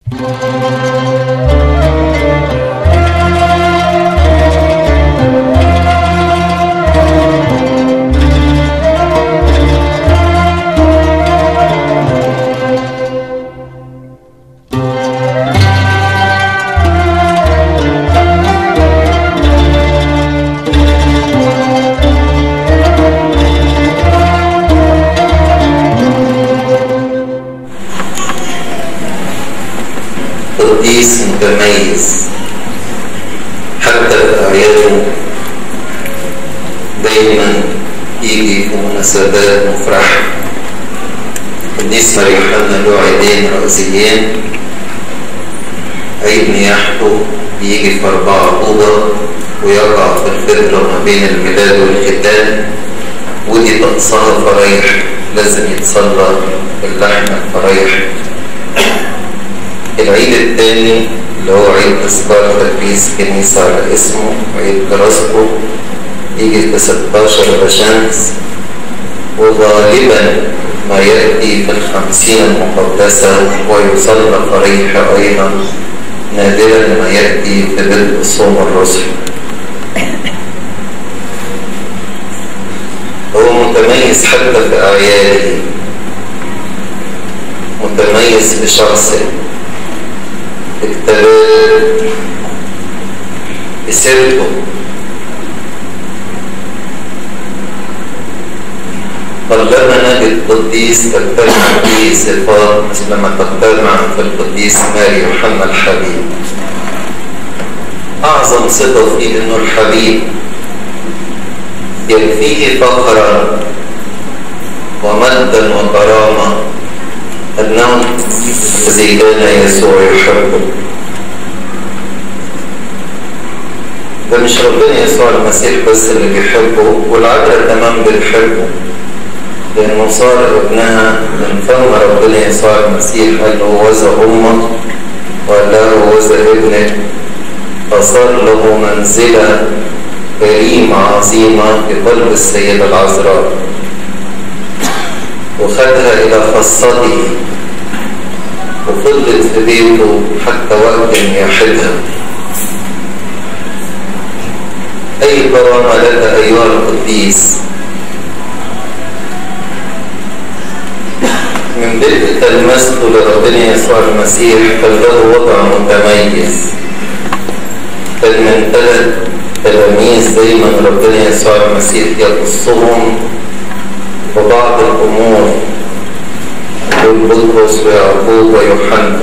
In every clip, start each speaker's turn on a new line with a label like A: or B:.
A: قديس متميز حتى في أعياده دايما يجي في مناسبات مفرحة قديس مريحنا له عيدين رئيسيين عيد نياحته بيجي في أربعة أوضة ويقع في الفترة ما بين الميلاد والختان ودي طقسها فرايح لازم يتصلى باللحم الفرايح العيد الثاني اللي هو عيد إصدار تدريس كنيسة على اسمه عيد كراسكو يجي في 16 بشمس وغالبا ما يأتي في الخمسين المقدسة ويصلى فريح أيضا نادرا ما يأتي في بدء صوم الرسل هو متميز حتى في أعياده متميز بشخصه اكتبال بسيرته قلما نجد قديس تجتمع به صفات مثل ما تجتمع في القديس ماري يوحنا الحبيب أعظم صفة فيه إنه الحبيب يكفيه فخرا ومجدا وكرامة أنه الذي كان يسوع يحبه ده مش ربنا يسوع المسيح بس اللي بيحبه والعذراء كمان بتحبه لأنه صار ابنها من فم ربنا يسوع المسيح قال له وذا أمك وقال له وذا ابنك فصار له منزلة كريمة عظيمة في قلب السيدة العذراء وخدها إلى خاصته وفضلت في بيته حتى وقت يحدها أي كرامة لك أيها القديس من بدء تلمسته لربنا يسوع المسيح فله وضع متميز كان من ثلاث تلاميذ دايما ربنا يسوع المسيح يقصهم وبعض الأمور دول بطرس ويعقوب ويوحنا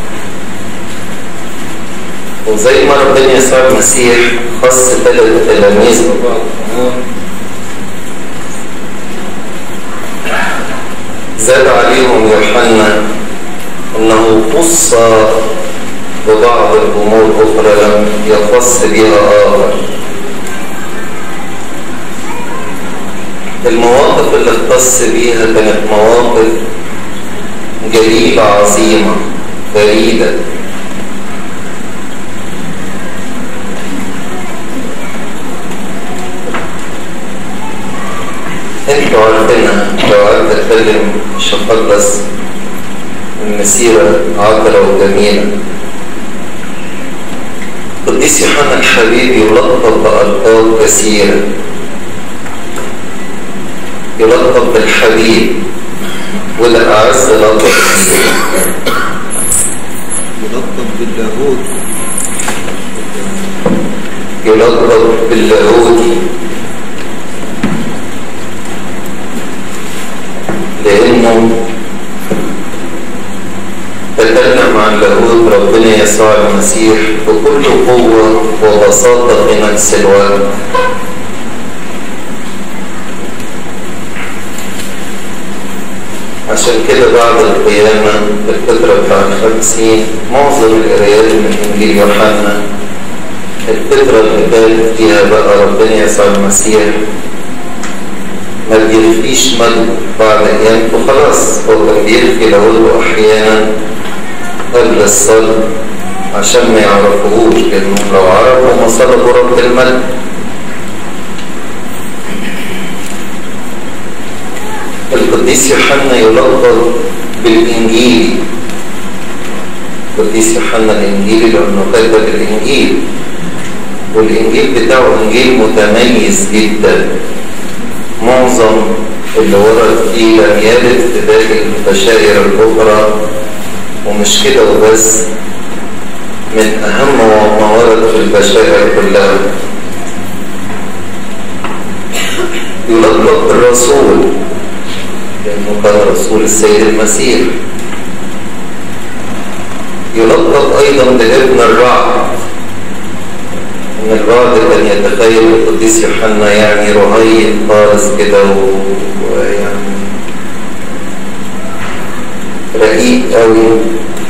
A: وزي ما ربنا يسوع المسيح خص ثلاث تلاميذ ببعض الأمور زاد عليهم يوحنا أنه خص ببعض الأمور أخرى لم يخص بها آخر المواقف اللي اختص بيها كانت مواقف جليلة عظيمة فريدة انتوا عارفينها لو قعدت اتكلم مش هخلص المسيرة عطرة وجميلة قديس يوحنا الحبيب يلقب بألقاب كثيرة يلقب بالحبيب وده أعز لقب
B: يلقب باللاهوت
A: يلقب باللاهوتي لأنه تكلم عن لاهوت ربنا يسوع المسيح بكل قوة وبساطة في نفس الوقت عشان كده بعد القيامة الفترة بتاع الخمسين معظم القرايات من إنجيل يوحنا الفترة اللي كانت فيها بقى ربنا يسوع المسيح ما بيخفيش مجد بعد قيامته خلاص هو كان بيخفي لاهوته أحيانا قبل الصلاة عشان ما يعرفوهوش لأنهم لو عرفوا ما صلبوا رب المجد القديس يوحنا يلقب بالإنجيلي القديس يوحنا الإنجيلي لأنه كتب الإنجيل والإنجيل بتاعه إنجيل متميز جدا معظم اللي ورد فيه لم يرد في باقي البشائر الأخرى ومش كده وبس من أهم ما ورد في البشائر كلها يلقب بالرسول لأنه كان رسول السيد المسيح يلقب أيضا بابن الرعد إن الرعد كان يتخيل القديس يوحنا يعني رهيب خالص كده ويعني رقيق قوي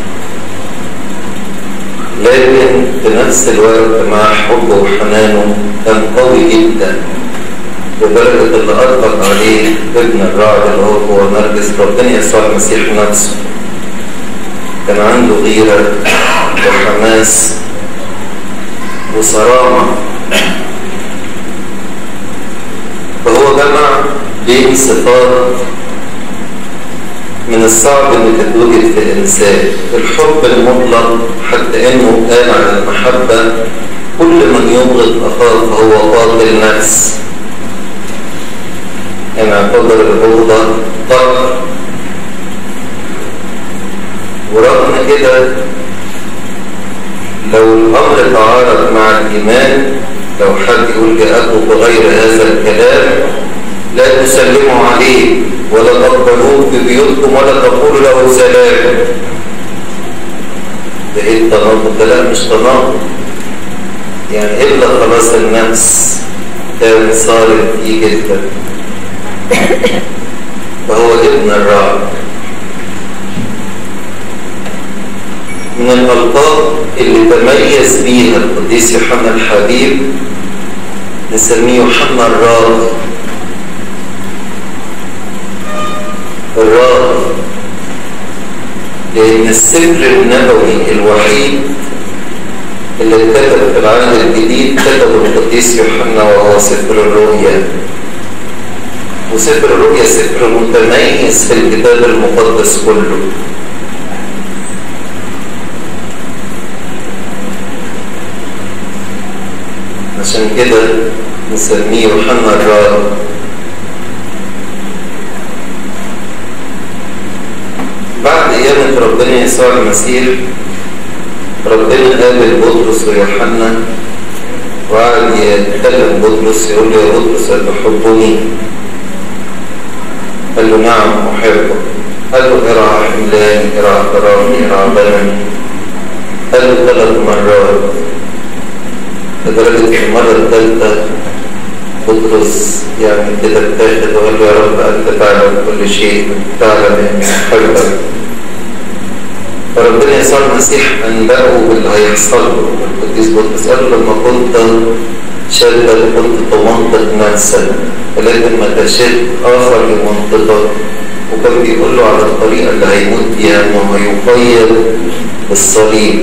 A: لكن في نفس الوقت مع حبه وحنانه كان قوي جدا لدرجة اللي أطلق عليه ابن الرعد اللي هو هو نرجس ربنا يسوع المسيح نفسه كان عنده غيرة وحماس وصرامة فهو جمع بين صفات من الصعب ان تتوجد في الانسان الحب المطلق حتى انه قال عن المحبه كل من يبغض اخاه فهو قاتل نفس يعني اعتبر البغضه قتل ورغم كده لو الامر تعارض مع الايمان لو حد يقول جاءته بغير هذا الكلام لا تسلموا عليه ولا تقبلوه في بيوتكم ولا تقولوا له سلام ده ايه التناقض ده لا مش تناقض يعني الا خلاص النفس كان صارم فيه جدا فهو ابن الرعد من الألقاب اللي تميز بيها القديس يوحنا الحبيب نسميه يوحنا الراغب الراغب لأن السفر النبوي الوحيد اللي اتكتب في العهد الجديد كتبه القديس يوحنا وهو سفر الرؤيا وسفر الرؤيا سفر متميز في الكتاب المقدس كله عشان كده نسميه يوحنا الراغب بعد قيامة ربنا يسوع المسيح ربنا قابل بطرس ويوحنا وقعد يتكلم بطرس يقول له يا بطرس هل تحبني؟ قال له نعم أحبك قال له ارعى حملاني ارعى كرامي ارعى غنمي قال له ثلاث مرات لدرجة المرة الثالثة بطرس يعني كده اتاخد وقال له يا رب أنت تعلم كل شيء تعلم إني أحبك فربنا يسوع المسيح أنبأه باللي هيحصل له القديس بطرس قال له لما كنت شابا كنت تمنطق نفسك ولكن متى شاب آخر يمنطقك وكان بيقول له على الطريقة اللي هيموت بيها إنه هيقيد بالصليب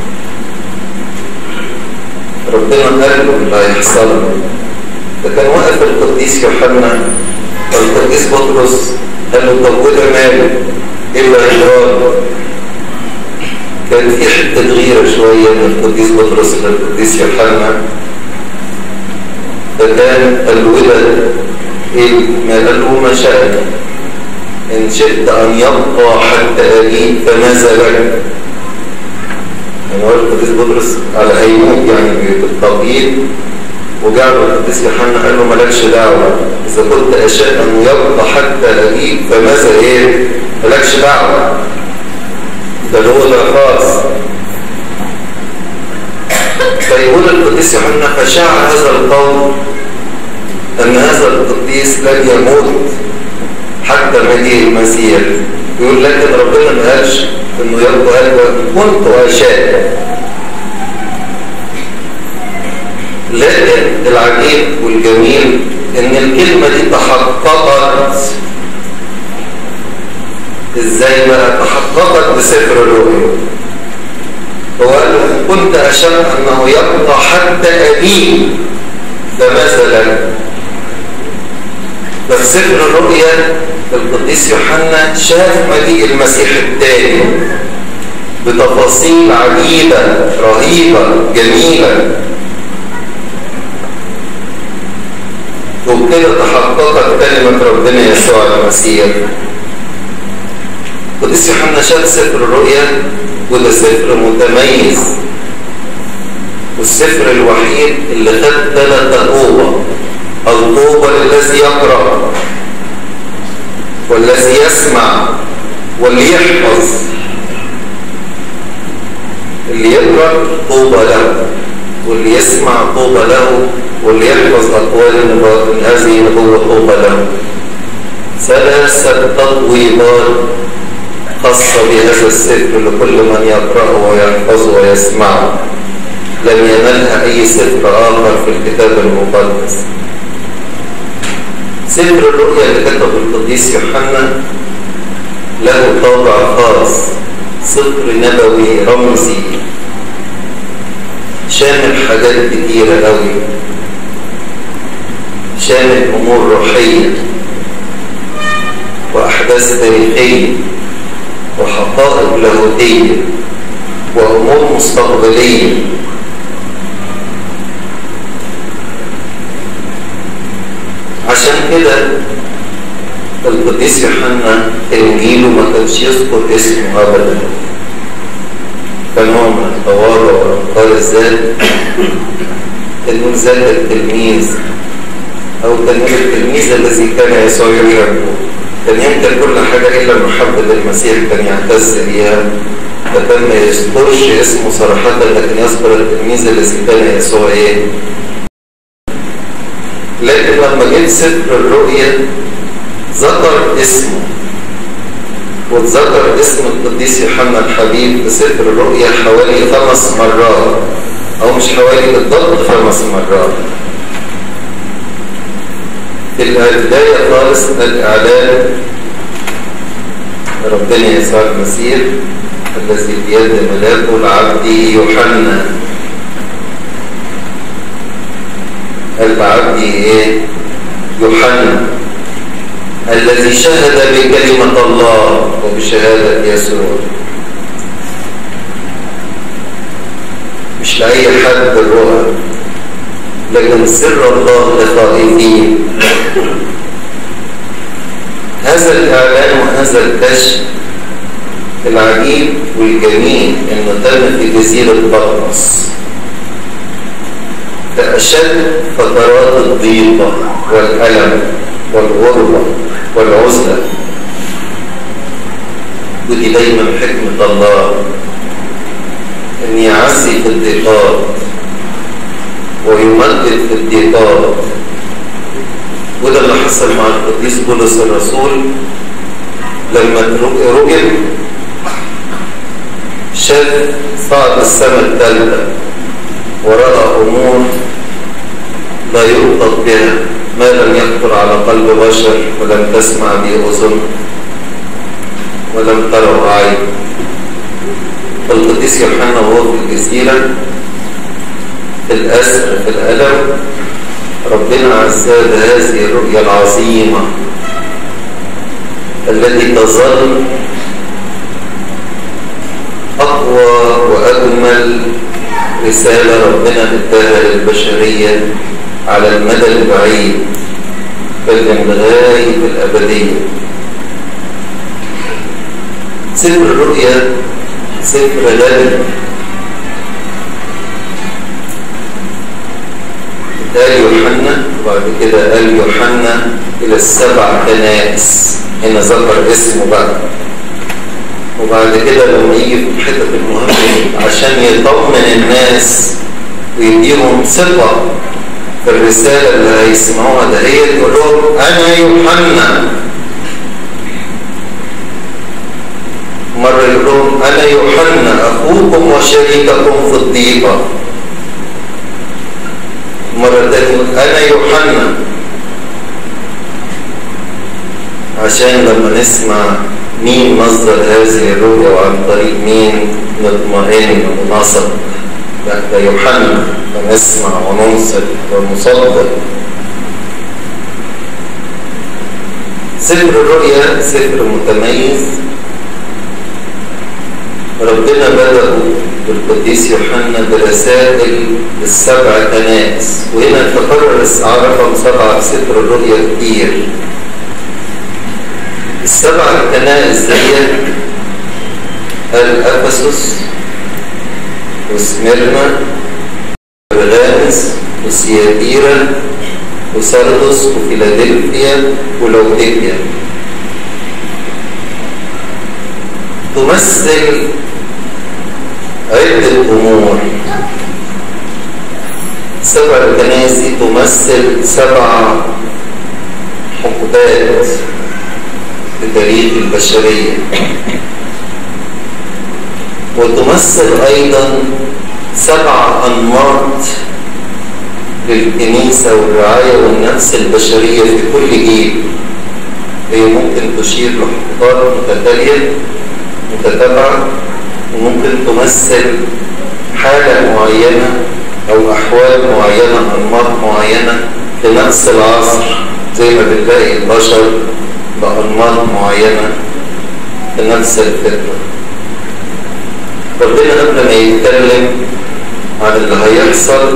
A: ربنا قال له اللي هيحصل له فكان واقف القديس يوحنا والقديس بطرس قال له طب وده ماله؟ ايه اللي هيجرى كان في حته غيره شويه من القديس بطرس للقديس يوحنا فكان الولد ايه ما قال له ما شاء ان شئت ان يبقى حتى ابيه فماذا لك؟ يعني هو القديس بطرس على هيموت يعني بالتقييد وجعل القديس يوحنا قال له مالكش دعوه اذا كنت اشاء انه يبقى حتى ابيك فماذا ايه؟ مالكش دعوه ده هو ده خاص فيقول القديس يوحنا فشاع هذا القول ان هذا القديس لن يموت حتى مجيء المسيح يقول لكن ربنا ما قالش انه يبقى قلبه كنت واشاء لكن العجيب والجميل ان الكلمه دي تحققت ازاي بقى تحققت بسفر الرؤيا هو قال له كنت اشاء انه يبقى حتى ابيه فمثلا ففي سفر الرؤيا القديس يوحنا شاف مجيء المسيح الثاني بتفاصيل عجيبة رهيبة جميلة وبكده تحققت كلمة ربنا يسوع المسيح قديس يوحنا شاف سفر الرؤيا وده سفر متميز والسفر الوحيد اللي خد ثلاثة طوبة الطوبة للذي يقرأ والذي يسمع واللي يحفظ اللي يقرأ طوبى له واللي يسمع طوبى له واللي يحفظ أقوال النبوة من هذه النبوة طوبى له ثلاثة تطويبات خاصة بهذا السفر لكل من يقرأه ويحفظه ويسمعه لم ينلها أي سفر آخر في الكتاب المقدس سفر الرؤيا اللي كتبه القديس يوحنا له طابع خاص سفر نبوي رمزي شامل حاجات كتيرة قوي شامل أمور روحية وأحداث تاريخية وحقائق لاهوتية وأمور مستقبلية عشان كده القديس يوحنا انجيله ما كانش يذكر اسمه ابدا كنوع من التواضع وانكار الذات كان ذات التلميذ او كان التلميذ الذي كان يسوع يحبه كان ينكر كل حاجه الا محبه المسيح كان يعتز بيها فكان ما يذكرش اسمه صراحه لكن يذكر التلميذ الذي كان يسوع ايه لكن لما جيت سفر الرؤيا ذكر اسمه واتذكر اسم القديس يوحنا الحبيب في سفر الرؤيا حوالي خمس مرات او مش حوالي بالضبط خمس مرات في البداية خالص الإعلان ربنا يسوع المسيح الذي بيد ملاكه العبد يوحنا قلب عبدي ايه يوحنا الذي شهد بكلمة الله وبشهادة يسوع مش لأي حد الرؤى لكن سر الله لخائفين هذا الإعلان وهذا الكشف العجيب والجميل انه تم في جزيرة بطرس كأشد فترات الضيقة والألم والغربة والعزلة ودي دايما حكمة الله أن يعزي في الضيقات ويمجد في الضيقات وده اللي حصل مع القديس بولس الرسول لما رجل شاف صعد السماء الثالثة ورأى أمور لا يربط بها ما لم يخطر على قلب بشر ولم تسمع به أذن ولم تره عين فالقديس يوحنا وهو في الجزيرة في الأسر في الألم ربنا عزاه بهذه الرؤيا العظيمة التي تظل أقوى وأجمل رسالة ربنا اداها للبشرية على المدى البعيد بل لغاية الأبدية سفر الرؤيا سفر غني قال يوحنا وبعد كده قال يوحنا إلى السبع كنائس هنا ذكر اسمه بقى وبعد كده لما يجي في الحتة المهمة عشان يطمن الناس ويديهم ثقة في الرسالة اللي هيسمعوها دهيت يقول لهم أنا يوحنا مرة يقول لهم أنا يوحنا أخوكم وشريككم في الضيقة مرة تانية أنا يوحنا عشان لما نسمع مين مصدر هذه الرؤيا وعن طريق مين نطمئن ونثق ده يوحنا ونسمع وننصت ونصدق سفر الرؤيا سفر متميز ربنا بدأوا بالقديس يوحنا برسائل السبع كنائس وهنا تكرر الاستعارة رقم سبعة في سفر الرؤيا كتير السبع كنائس ديت الأفسس وسميرنا وغامس وسياتيرا وسردس وفيلادلفيا ولوديكيا تمثل عدة أمور سبع الكنائس دي تمثل سبع حقبات في تاريخ البشرية وتمثل أيضا سبع أنماط للكنيسة والرعاية والنفس البشرية في كل جيل هي ممكن تشير لحقبات متتالية متتابعة وممكن تمثل حالة معينة أو أحوال معينة أنماط معينة في نفس العصر زي ما بنلاقي البشر بأنماط معينة في نفس الفترة ربنا قبل ما يتكلم عن اللي هيحصل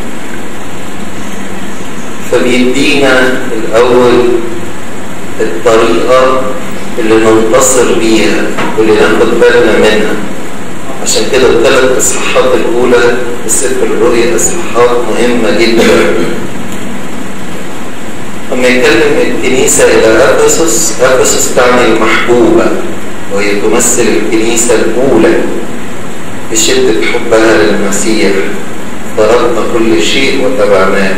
A: فبيدينا الأول الطريقة اللي ننتصر بيها واللي ناخد بالنا منها عشان كده الثلاث اصحاحات الاولى في سفر الرؤيا اصحاحات مهمه جدا لما يكلم الكنيسه الى افسس افسس تعني المحبوبه وهي تمثل الكنيسه الاولى بشده حبها للمسيح تركنا كل شيء وتبعناه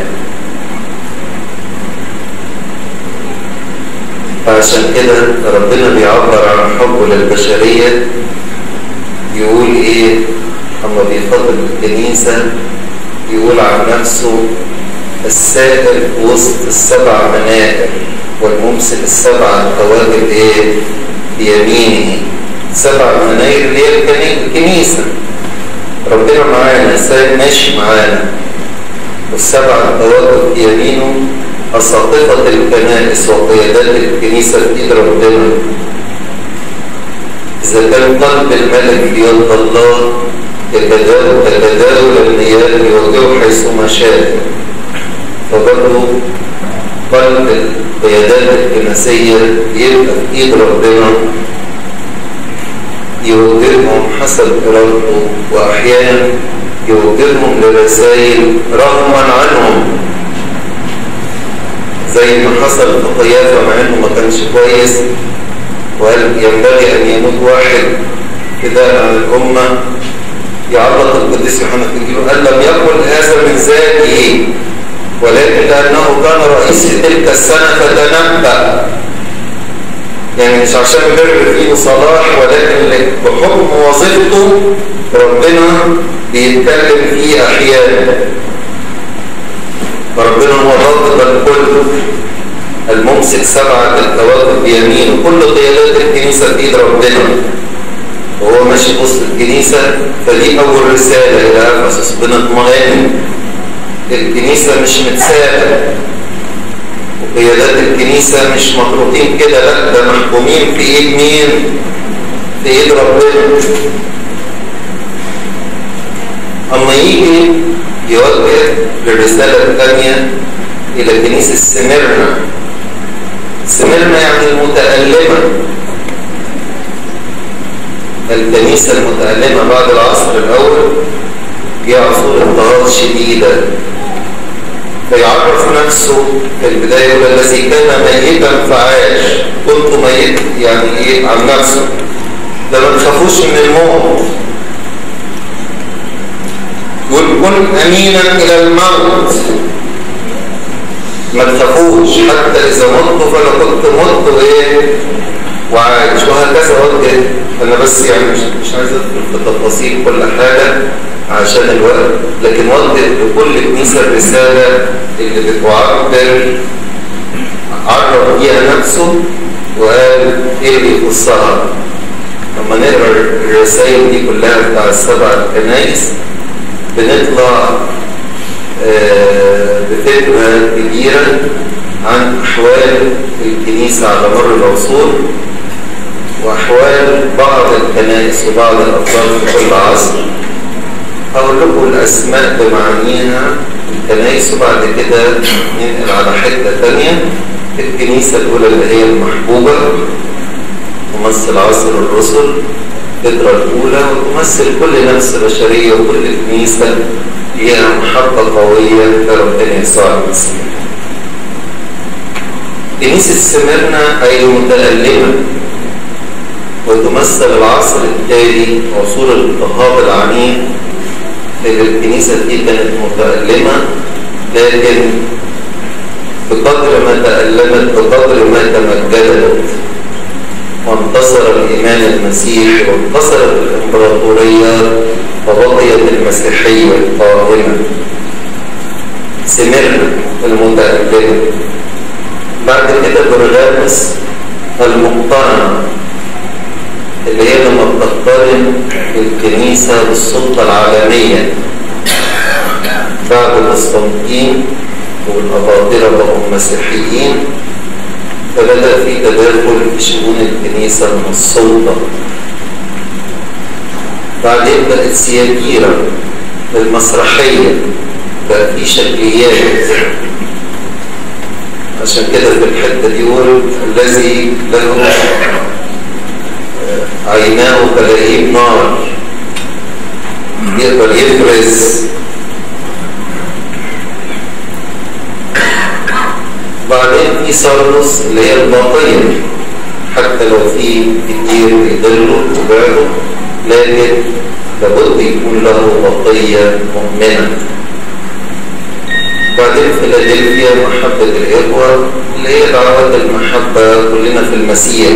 A: فعشان كده ربنا بيعبر عن حبه للبشرية يقول ايه اما بيخاطب الكنيسة يقول عن نفسه السائر وسط السبع منائر والممسك السبع الكواكب ايه بيمينه سبع مناير اللي هي الكنيسة ربنا معانا ماشي معانا والسبع الكواكب بيمينه أساقطة الكنائس وقيادات الكنيسة في إيد ربنا إذا كان قلب الملك في يد الله يتداول تتداول المياه يوجهه حيثما شاء فبرضه قلب القيادات الكنسية يبقى في إيد ربنا يوجههم حسب إرادته وأحيانا يوجههم لرسائل رغما عنهم زي ما حصل في قيافة مع انه ما كانش كويس وقال ينبغي ان يموت واحد كده عن الامة يعرض القديس يوحنا في الانجيل قال لم يقل هذا من ذاته ولكن لانه كان رئيس تلك السنة فتنبأ يعني مش عشان بر فيه صلاح ولكن بحكم وظيفته ربنا بيتكلم فيه احيانا فربنا هو ضابط الكل الممسك سبعة الكواكب بيمينه كل قيادات الكنيسة في ايد ربنا وهو ماشي في وسط الكنيسة فدي أول رسالة إلى أفسس بنطمئن الكنيسة مش متسابة وقيادات الكنيسة مش مطروحين كده لا ده محكومين في ايد مين؟ في ايد ربنا أما يجي يوجه للرسالة الثانية إلى كنيسة سميرنا سميرنا يعني المتألمة الكنيسة المتألمة بعد العصر الأول جه عصور اضطهاد شديدة فيعرف نفسه في البداية يقول الذي كان ميتا فعاش كنت ميت يعني ايه عن نفسه ده ما تخافوش من الموت يقول كن امينا الى الموت ما تخافوش حتى اذا مت فانا كنت مت ايه وعايش وهكذا وجه انا بس يعني مش, مش عايز ادخل في تفاصيل كل حاجه عشان الوقت لكن وجه لكل كنيسه الرساله اللي بتعبر عرف بيها نفسه وقال ايه اللي يخصها لما نقرا الرسائل دي كلها بتاع السبع الكنائس بنطلع آه بفكرة كبيرة عن أحوال الكنيسة على مر العصور وأحوال بعض الكنائس وبعض الأفراد في كل عصر هقول لكم الأسماء بمعانيها الكنائس وبعد كده ننقل على حتة تانية الكنيسة الأولى اللي هي المحبوبة تمثل عصر الرسل الفترة الأولى وتمثل كل نفس بشرية وكل كنيسة ليها محبة قوية لربنا يسوع المسيح. كنيسة سمرنا أي متألمة وتمثل العصر التالي عصور الاضطهاد العنيف اللي الكنيسة دي كانت متألمة لكن بقدر ما تألمت بقدر ما تمجدت وانتصر الإيمان المسيحي وانتصرت الإمبراطورية وبقيت المسيحية قائمة سمرنا المتألمة بعد كده برغامس المقتنعة اللي هي لما بتقترن الكنيسة بالسلطة العالمية بعد قسطنطين والأباطرة بقوا مسيحيين فبدأ في تداخل في شؤون الكنيسة من السلطة بعدين بقت سياجيرة المسرحية بقى في شكليات عشان كده في الحتة دي يقول الذي له عيناه كلهيب نار يقدر يفرز بعدين في سردس اللي هي الباطية حتى لو في كتير بيضلوا وبعدوا لكن لابد يكون له بقية مؤمنة بعدين فيلادلفيا محبة الإخوة اللي هي دعوات المحبة كلنا في المسيح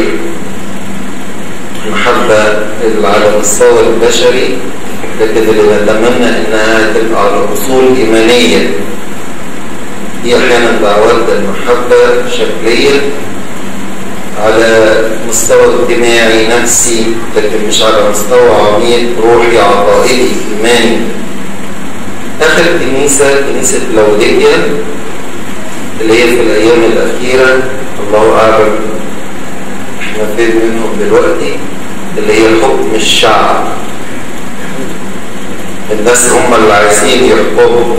A: المحبة اللي على المستوى البشري لكن اللي نتمنى انها تبقى على اصول ايمانيه دي احيانا دعوات المحبه شكليه على مستوى اجتماعي نفسي لكن مش على مستوى عميق روحي عقائدي ايماني اخر كنيسه كنيسه لوديكيا اللي هي في الايام الاخيره الله اعلم احنا فين منهم دلوقتي اللي هي حكم الشعب الناس هم اللي عايزين يحكموا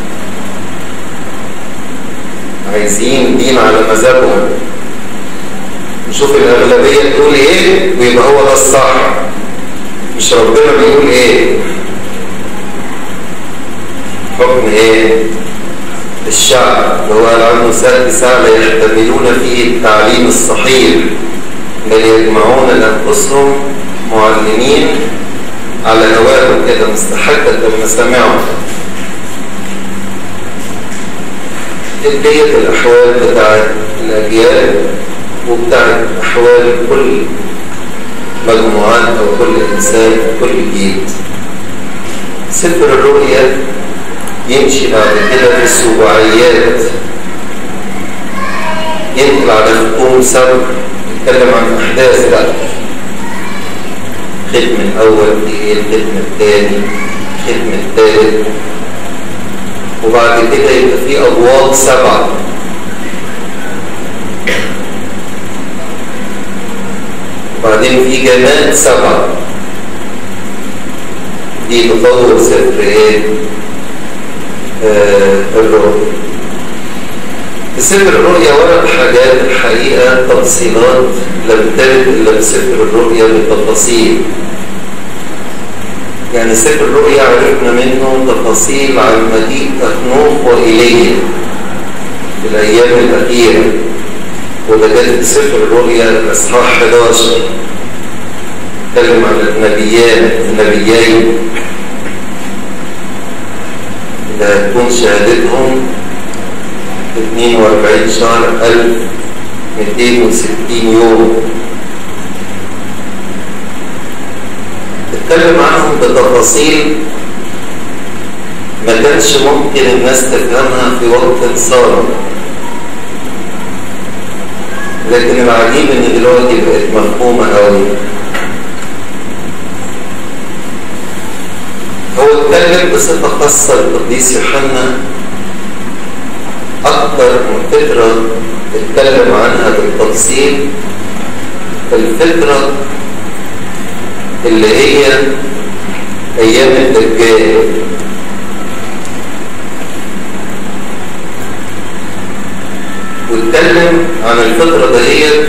A: عايزين دين على مزاجهم نشوف الأغلبية تقول إيه ويبقى هو ده الصح مش ربنا بيقول إيه حكم إيه الشعب اللي هو قال عنه سأل ساعة لا يحتملون فيه التعليم الصحيح بل يجمعون لأنفسهم معلمين على هواهم كده مستحقة لما سمعوا ديت الأحوال بتاعت الأجيال وبتاعت أحوال كل مجموعات أو كل إنسان كل جيل سفر الرؤيا يمشي بعد كده في السبوعيات ينقل على ختوم سبع يتكلم عن أحداث بقى الختم الأول إيه الختم الثاني الختم الثالث وبعد كده يبقى في أبواب سبعة وبعدين في جماد سبعة دي تطور سفر ايه آه الرؤيا في سفر الرؤيا ورد حاجات الحقيقة تفصيلات لم ترد إلا في سفر الرؤيا بالتفاصيل يعني سفر الرؤيا عرفنا منه تفاصيل عن مجيء أخنوخ وإيليا في الأيام الأخيرة وده كان في سفر الرؤيا الإصحاح 11 اتكلم عن النبيان النبيين اللي هتكون شهادتهم 42 شهر 1260 يوم اتكلم عنهم بتفاصيل ما كانش ممكن الناس تفهمها في وقت صار لكن العجيب ان دلوقتي بقت مفهومة قوي هو اتكلم بصفة خاصة القديس يوحنا أكثر من فترة اتكلم عنها بالتفصيل الفترة اللي هي أيام الدجال واتكلم عن الفترة دهيت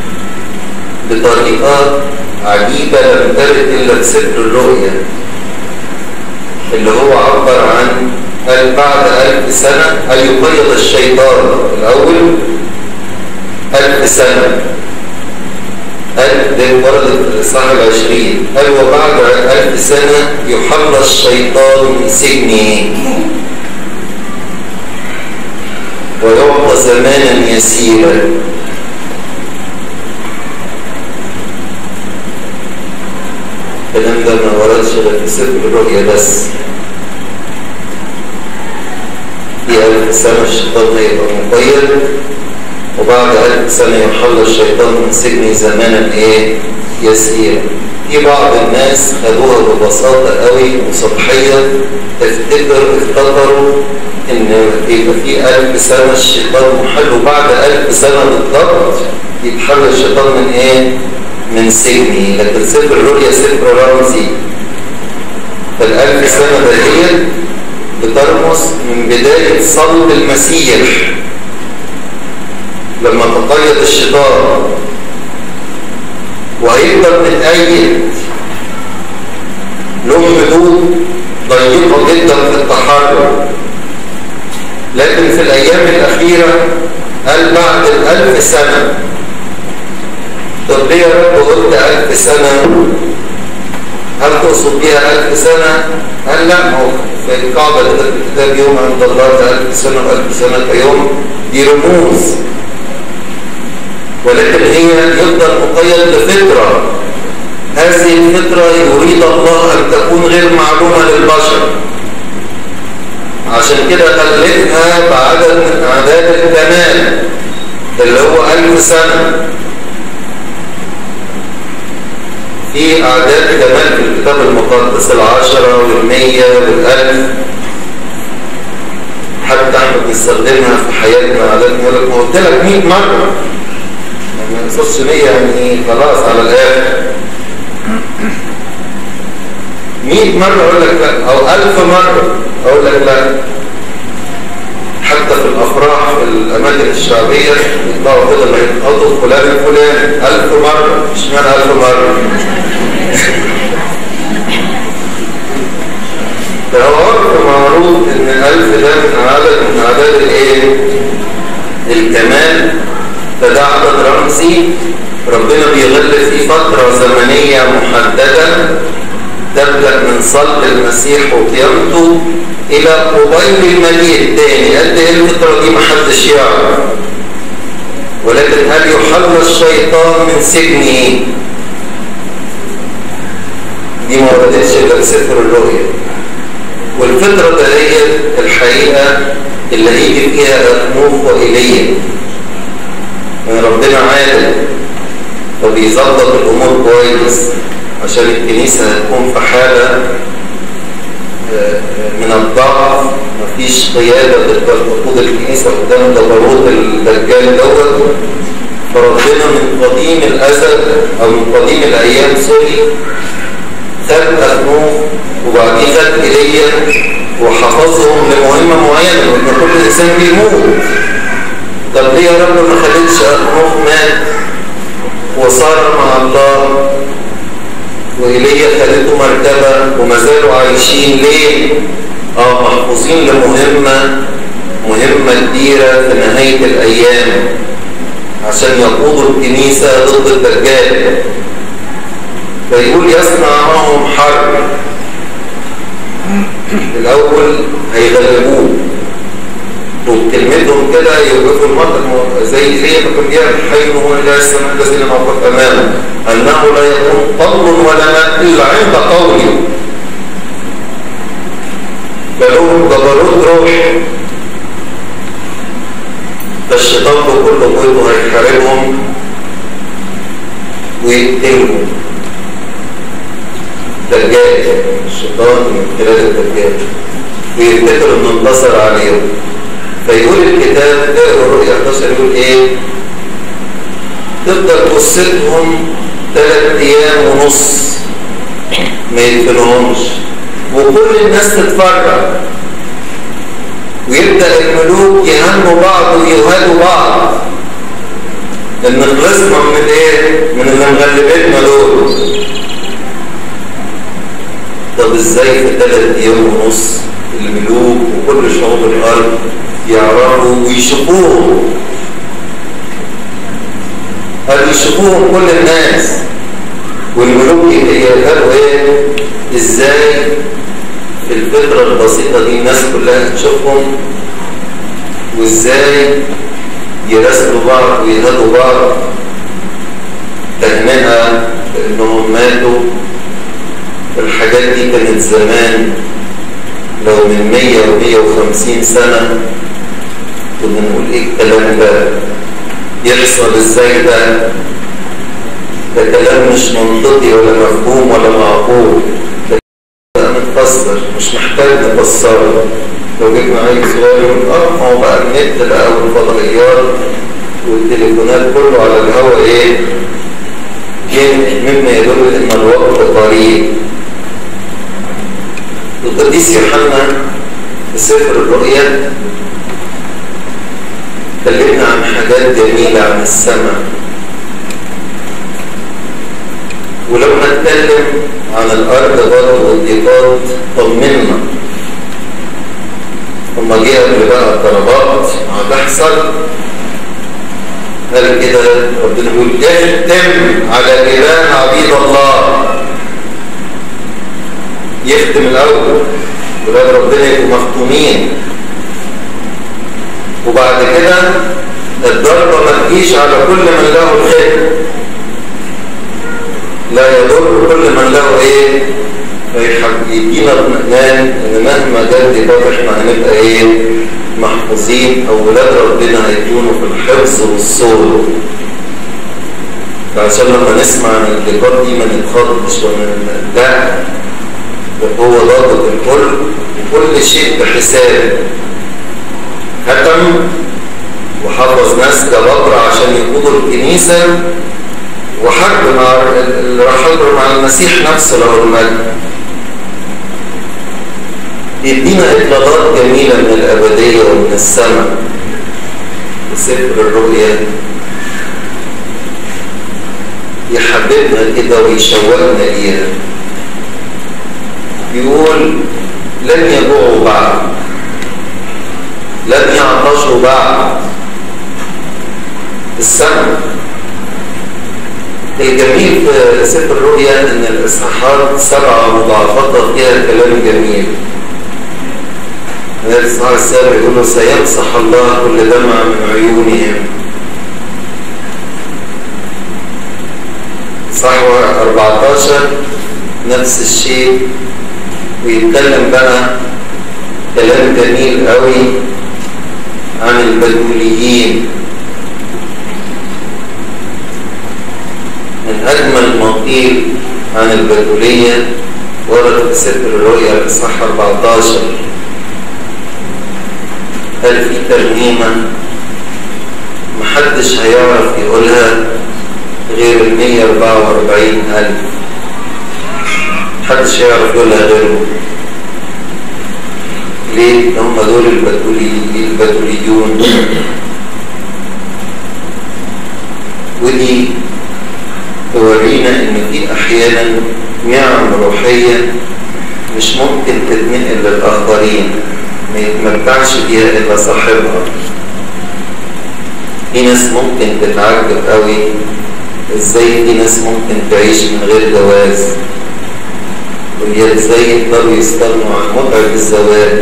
A: بطريقة عجيبة لم ترد إلا في سفر الرؤيا اللي هو عبر عن قال بعد ألف سنة أن يقيد الشيطان الأول ألف سنة قال ده وردت في الإصحاح العشرين قال وبعد ألف سنة يحل الشيطان من سجنه ويعطى زمانا يسيرا الكلام ده ما وردش غير في سفر الرؤيا بس في ألف سنة الشيطان هيبقى مقيد وبعد ألف سنة يحل الشيطان من سجن زمانا إيه يسيرا في بعض الناس خدوها ببساطة قوي وسطحية تفتكر افتكروا ان يبقى في ألف سنة الشيطان محل وبعد ألف سنة بالضبط يتحل الشيطان من ايه؟ من سجنه لكن سفر الرؤيا سفر رمزي فالألف سنة دهيت بترمز من بداية صلب المسيح لما تقيد الشيطان وهيفضل متأيد له حدود ضيقة جدا في التحرك لكن في الأيام الأخيرة قال بعد الألف سنة طب ليه يا رب قلت ألف سنة هل تقصد بيها ألف سنة؟ قال لا ما هو في القاعدة اللي في الكتاب يوم عند الله ألف سنة وألف سنة كيوم دي رموز ولكن هي يفضل مقيد بفطرة هذه الفطرة يريد الله أن تكون غير معلومة للبشر عشان كده خلتها بعدد من أعداد الكمال اللي هو ألف سنة في أعداد كمال في الكتاب المقدس العشرة والمية والألف حتى احنا بنستخدمها في حياتنا أعداد يقول لك قلت لك 100 مرة ما يقصدش 100 يعني خلاص على الآخر 100 مرة أقول لك لا أو 1000 مرة أقول لك لا حتى في الأفراح في الأماكن الشعبية يطلعوا كده اللي يتقضوا فلان الفلاني 1000 مرة مش معنى 1000 مرة فهو عرف معروف إن 1000 ده من عدد من أعداد الإيه؟ الكمال فده عدد رمزي ربنا بيغل فيه فترة زمنية محددة تبدأ من صلب المسيح وقيامته إلى قبيل المجيء الثاني قد إيه الفترة دي محدش يعرف ولكن هل يحل الشيطان من سجنه دي ما وردتش إلا في سفر الرؤيا والفترة دهيت الحقيقة اللي هيجي فيها أخنوف وإيليا من ربنا عادل فبيظبط الأمور كويس عشان الكنيسة هتكون في حالة من الضعف مفيش قيادة تقدر تقود الكنيسة قدام جبروت الدجال دوت فربنا من قديم الأزل أو من قديم الأيام سوري خد أخنوف وبعدين خد إيليا وحفظهم لمهمة معينة لأن كل إنسان بيموت طب ليه يا رب ما خليتش أخنوف مات وصار مع الله وإيليا خدته مرتبة وما زالوا عايشين ليه؟ اه محفوظين لمهمة مهمة كبيرة في نهاية الأيام عشان يقودوا الكنيسة ضد الدجال فيقول يصنع معهم حرب الأول هيغلبوه وبكلمتهم كده يوقفوا المنطق زي زي ما كان بيعمل حي هو لا السماء الذين موقف امامه انه لا يكون طل ولا ماء الا عند قولي فلهم جبروت روح فالشيطان بكل قوته هيحاربهم ويقتلهم دجال الشيطان من خلال الدجال ويفتكر انه انتصر عليهم فيقول الكتاب اقرا الرؤيا 11 يقول ايه تفضل قصتهم ثلاث ايام ونص ما يدفنهمش وكل الناس تتفرج ويبدا الملوك يهنوا بعض ويهادوا بعض ان خلصنا من ايه من اللي مغلبيننا دول طب ازاي في ثلاث ايام ونص الملوك وكل شعوب الارض يعرفوا ويشوفوهم قالوا يشوفوهم كل الناس والملوك يقدروا ايه ازاي في الفترة البسيطة دي الناس كلها تشوفهم وازاي يراسلوا بعض ويهدوا بعض تهنئة انهم ماتوا الحاجات دي كانت زمان لو من 100 و 150 سنة كنا نقول ايه الكلام ده يحصل ازاي ده ده كلام مش منطقي ولا مفهوم ولا معقول ده متفسر مش محتاج نفسره لو جبنا عيل صغير يقول اه ما هو بقى النت بقى والفضائيات والتليفونات كله على الهواء ايه مما يدل ان الوقت قريب القديس يوحنا في سفر الرؤيا اتكلمنا عن حاجات جميلة عن السماء ولو هنتكلم عن الأرض برضه والضيقات طمنا هما جه قبل بقى الضربات هتحصل قال كده ربنا بيقول اختم على إله عبيد الله يختم الأول ولاد ربنا يبقوا مختومين وبعد كده الضربة ما تجيش على كل من له الخير لا يضر كل من له ايه يدينا اطمئنان ان مهما جد بقى احنا هنبقى ايه محفوظين او ولاد ربنا هيكونوا في الحفظ والصور فعشان لما نسمع عن الضيقات دي ما نتخضش وما لا هو ضابط الكل وكل شيء بحساب ختم وحفظ ناس كبقرة عشان يقودوا الكنيسة وحج مع اللي راح يحضر مع المسيح نفسه له المجد يدينا إطلالات جميلة من الأبدية ومن السماء في سفر الرؤيا يحببنا كده ويشوقنا ليها يقول لن يجوعوا بعد لن يعطشوا بعد السماء الجميل في سفر الرؤيا ان الاصحاحات سبعه مضاعفات فيها كلام جميل الاصحاح السابع يقول سيمسح الله كل دمع من عيونهم صح 14 نفس الشيء ويتكلم بقى كلام جميل قوي عن البدوليين من أجمل ما قيل عن البدولية ورد في سفر الرؤيا الإصحاح 14 قال في ترنيمة محدش هيعرف يقولها غير ال 144 ألف محدش هيعرف يقولها غيرهم ليه؟ هم دول البتولي البتوليون ودي تورينا ان في احيانا نعم روحية مش ممكن تتنقل للآخرين ما يتمتعش بيها إلا صاحبها في ناس ممكن تتعجب قوي ازاي في ناس ممكن تعيش من غير جواز وهي ازاي يقدروا يستغنوا عن متعة الزواج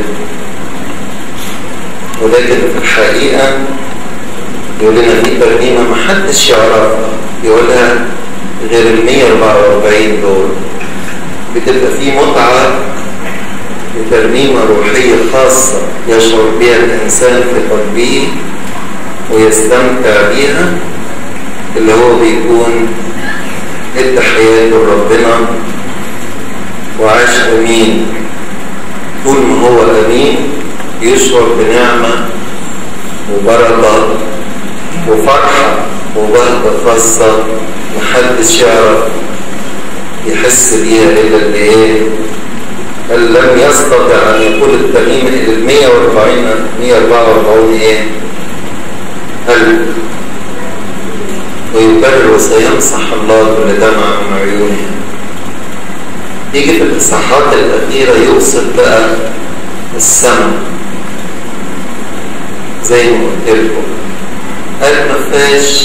A: ولكن في الحقيقة يقول لنا في ترنيمة محدش يعرفها يقولها غير ال 144 دول بتبقى في متعة بترنيمة روحية خاصة يشعر بها الإنسان في قلبه ويستمتع بيها اللي هو بيكون ادى حياته لربنا وعاش أمين طول ما هو أمين يشعر بنعمة وبركة وفرحة وبهجة خاصة محدش يعرف يحس بيها إلا اللي إيه قال لم يستطع أن يقول التميم إلى ال 140 144 إيه قلب ويكرر وسيمسح الله كل دمع من عيونهم يجي في الإصحاحات الأخيرة يوصف بقى السماء زي ما قلت لكم قال ما فيهاش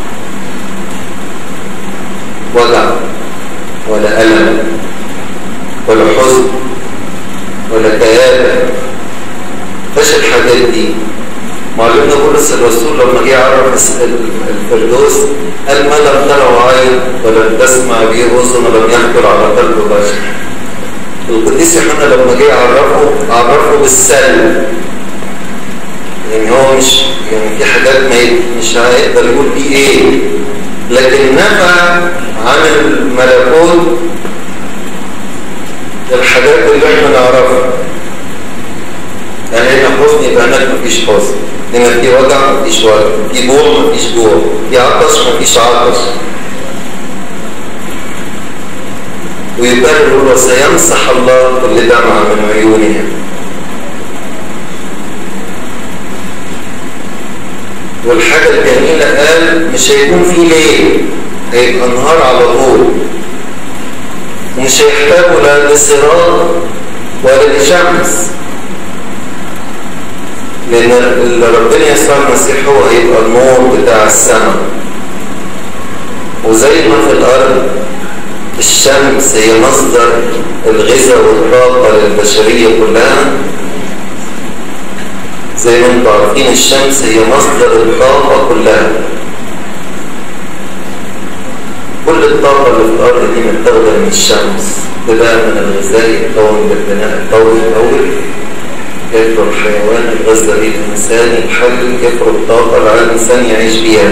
A: وجع ولا ألم ولا حزن ولا كآبة فاش الحاجات دي معلمنا بولس الرسول لما جه يعرف الفردوس قال ما لم تروا عين ولم تسمع به اذن ولم يخطر على قلب بشر القديس يوحنا لما جه يعرفه عرفه بالسلب يعني هو مش يعني في حاجات ما مش هيقدر يقول دي ايه لكن نفى عن الملكوت الحاجات اللي احنا نعرفها يعني هنا حزن يبقى هناك مفيش حزن هنا في وجع مفيش وجع في جوع مفيش جوع في عطش مفيش عطش ويكرر وسيمسح الله كل دمعة من عيونهم والحاجة الجميلة قال مش هيكون في ليل هيبقى نهار على طول ومش هيحتاجوا لا لسراج ولا لشمس لأن اللي ربنا يسوع المسيح هو هيبقى النور بتاع السماء وزي ما في الأرض الشمس هي مصدر الغذاء والطاقة للبشرية كلها زي ما انتم عارفين الشمس هي مصدر الطاقة كلها كل الطاقة اللي في الأرض دي متاخدة من الشمس بدأ من الغذاء يتكون بالبناء الضوئي الأول يكبر الحيوان يتغذى به الإنسان يحلل يكبر الطاقة اللي على الإنسان يعيش بيها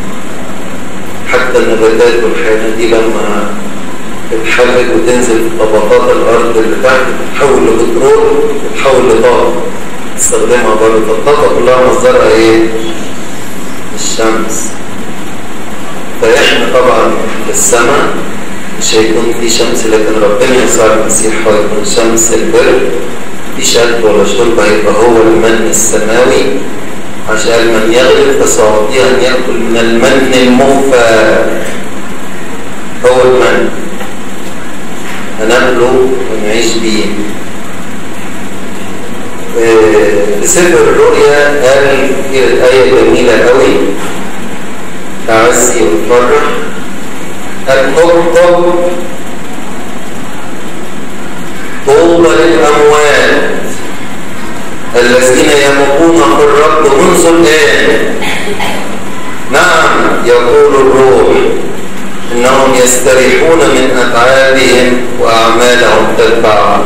A: حتى النباتات والحيوانات دي لما تتحلل وتنزل في طبقات الأرض اللي تحت تتحول لبترول تتحول لطاقة تستخدمها برضه فالطاقة كلها مصدرها إيه؟ الشمس فإحنا طبعا في السماء مش هيكون في شمس لكن ربنا يسوع المسيح هو يكون شمس البر في شرب ولا شرب هيبقى هو المن السماوي عشان من يغلب فسأعطيه أن يأكل من المن المخفى هو المن هناكله ونعيش بيه في سفر الرؤيا قال آية جميلة قوي تعزي وتفرح قال اكتب طوبى للأموات الذين يموتون في الرب منذ الآن نعم يقول الروح إنهم يستريحون من أتعابهم وأعمالهم تتبعهم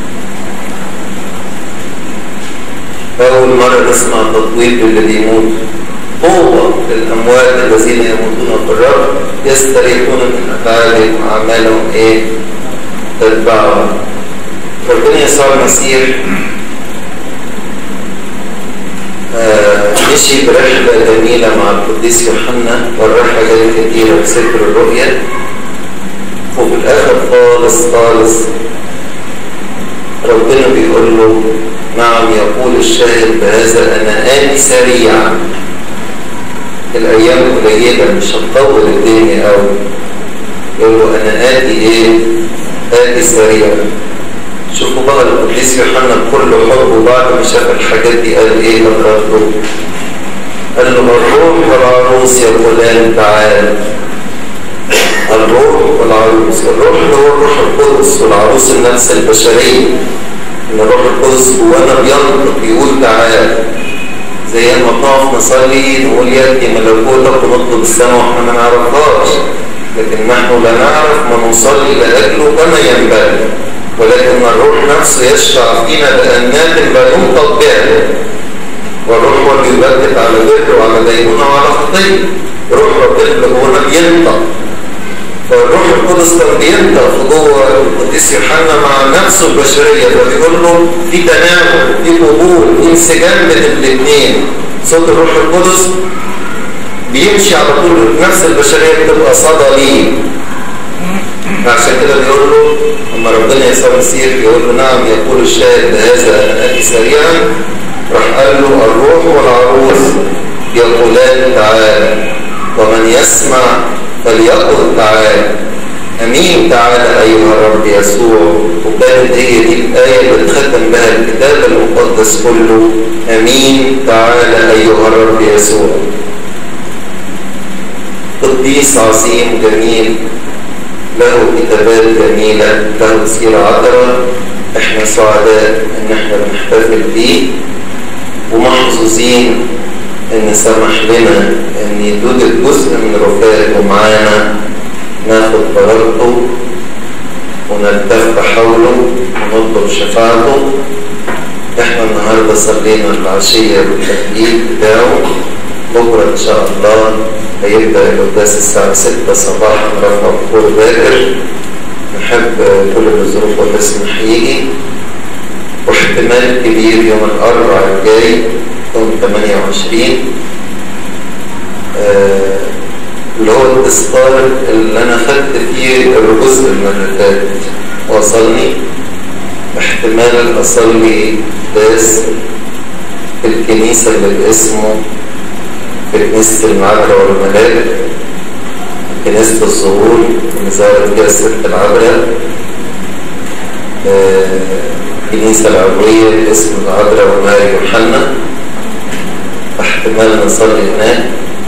A: أول مرة نسمع تطويب للي بيموت طوبى للأموات الذين يموتون في الرب يستريحون من أفعالهم وأعمالهم إيه؟ تتبعهم ربنا يسوع المسيح آه مشي برحلة جميلة مع القديس يوحنا والرحلة جاية كتيرة في سفر الرؤيا وفي الآخر خالص خالص ربنا بيقول له نعم يقول الشاهد بهذا أنا آتي سريعا الأيام قليلة مش هتطول الدنيا أوي يقول له أنا آتي إيه؟ آتي سريعا شوفوا بقى القديس يوحنا بكل حب وبعد ما شاف الحاجات دي قال إيه للرجل؟ قال له الروح والعروس يا فلان تعال الروح والعروس الروح اللي هو الروح القدس والعروس النفس البشرية ان الروح القدس جوانا بينطق بيقول تعال زي ما بنقف نصلي نقول ياتي ملكوتك ونطلب السماء واحنا ما نعرفهاش لكن نحن لا نعرف ما نصلي لاجله كما ينبغي ولكن الروح نفسه يشفع فينا بأنات لا ينطق بها والروح هو اللي يبدل على بر وعلى دينونة وعلى خطية روح ربنا اللي جوانا بينطق فالروح القدس كان بينطق جوه القديس يوحنا مع نفسه البشريه فبيقول له في تناول في قبول في انسجام بين الاثنين صوت الروح القدس بيمشي على طول نفس البشرية بتبقى صدى ليه عشان كده بيقول له لما ربنا يسوع المسيح يقول له نعم يقول الشاهد هذا انا اتي سريعا راح قال له الروح والعروس يقولان تعالى ومن يسمع فليقل تعالى امين تعالى ايها الرب يسوع وكانت هي دي الايه اللي اتختم بها الكتاب المقدس كله امين تعالى ايها الرب يسوع قديس عظيم جميل له كتابات جميلة له سيرة عطرة احنا سعداء ان احنا بنحتفل بيه ومحظوظين ان سمح لنا ان يدود جزء من رفاقه معانا ناخد بركته ونلتف حوله ونطلب شفاعته احنا النهارده صلينا العشية بالتكليف بتاعه بكرة ان شاء الله هيبدأ القداس الساعة 6 صباحا رفع بخور باكر نحب كل الظروف وتسمح يجي واحتمال كبير يوم الأربعاء الجاي يوم 28 آه اللي هو التذكار اللي أنا خدت فيه الجزء المرة اللي فاتت وصلني احتمال أصلي قداس في الكنيسة اللي باسمه في كنيسة المعبرة والملاك كنيسة الظهور اللي زارت فيها الست العذراء الكنيسة العبرية باسم العذراء وماري يوحنا احتمال نصلي هناك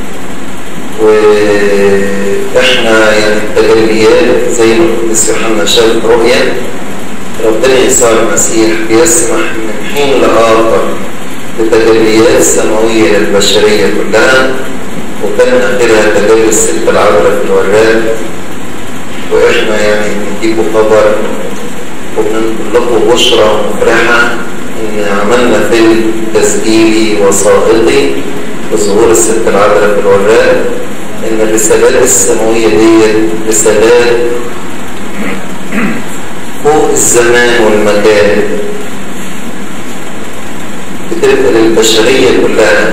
A: واحنا يعني التجليات زي ما القديس يوحنا شاف رؤيا ربنا يسوع المسيح بيسمح من حين لآخر بتجليات سماوية للبشرية كلها وكان آخرها تجلي الست العذراء في الوراق وإحنا يعني بنديكوا خبر وبنقول لكم بشرى مفرحة إن عملنا فيلم تسجيلي وثائقي بظهور الست العذراء في الوراق إن الرسالات السماوية دي رسالات فوق الزمان والمكان بتبقى للبشرية كلها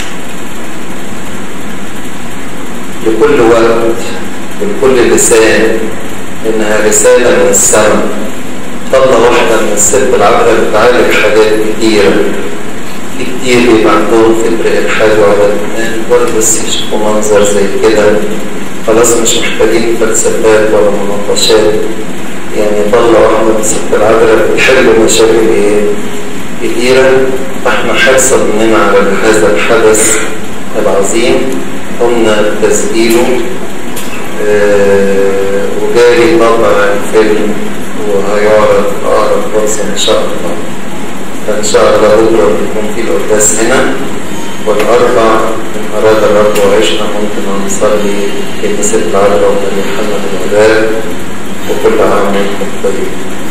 A: لكل وقت ولكل لسان إنها رسالة من السماء طلة واحدة من الست العذراء بتعالج حاجات كتيرة في كتير بيبقى عندهم فكر إلحاد وعبادات برضه بس يشوفوا منظر زي كده خلاص مش محتاجين فلسفات ولا مناقشات يعني طلة واحدة من الست العذراء بتحل مشاكل كتيرة فاحنا حرصا مننا على هذا الحدث العظيم قمنا بتسجيله آه وجاري طبع الفيلم وهيعرض أقرب فرصة إن شاء الله فإن شاء الله بكرة بيكون في القداس هنا والأربع إن أراد الرب وعشنا ممكن نصلي كنيسة العذراء ومن يوحنا العذاب وكل عام وانتم طيبين